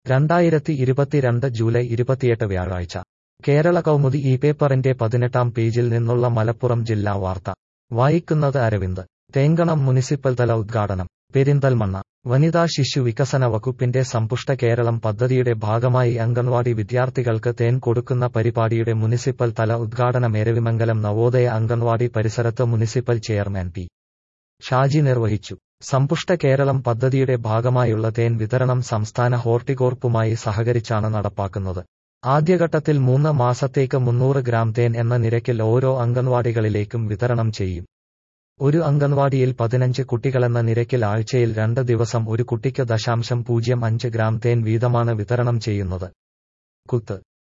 രണ്ടായിരത്തി ഇരുപത്തിരണ്ട് ജൂലൈ ഇരുപത്തിയെട്ട് വ്യാഴാഴ്ച കേരള കൗമുദി ഈ പേപ്പറിന്റെ പതിനെട്ടാം പേജിൽ നിന്നുള്ള മലപ്പുറം ജില്ലാ വാർത്ത വായിക്കുന്നത് അരവിന്ദ് തേങ്കണം മുനിസിപ്പൽ തല ഉദ്ഘാടനം പെരിന്തൽമണ്ണ വനിതാ ശിശു വികസന വകുപ്പിന്റെ സമ്പുഷ്ട കേരളം പദ്ധതിയുടെ ഭാഗമായി അംഗൻവാടി വിദ്യാർത്ഥികൾക്ക് തേൻ കൊടുക്കുന്ന പരിപാടിയുടെ മുനിസിപ്പൽ തല ഉദ്ഘാടനം എരവിമംഗലം നവോദയ അംഗൻവാടി പരിസരത്ത് മുനിസിപ്പൽ ചെയർമാൻ പി ഷാജി നിർവഹിച്ചു സമ്പുഷ്ട കേരളം പദ്ധതിയുടെ ഭാഗമായുള്ള തേൻ വിതരണം സംസ്ഥാന ഹോർട്ടികോർപ്പുമായി സഹകരിച്ചാണ് നടപ്പാക്കുന്നത് ആദ്യഘട്ടത്തിൽ മൂന്ന് മാസത്തേക്ക് മുന്നൂറ് ഗ്രാം തേൻ എന്ന നിരക്കിൽ ഓരോ അംഗൻവാടികളിലേക്കും വിതരണം ചെയ്യും ഒരു അംഗൻവാടിയിൽ പതിനഞ്ച് കുട്ടികളെന്ന നിരക്കിൽ ആഴ്ചയിൽ രണ്ട് ദിവസം ഒരു കുട്ടിക്ക് ദശാംശം പൂജ്യം അഞ്ച് ഗ്രാം തേൻ വീതമാണ് വിതരണം ചെയ്യുന്നത് കുത്ത്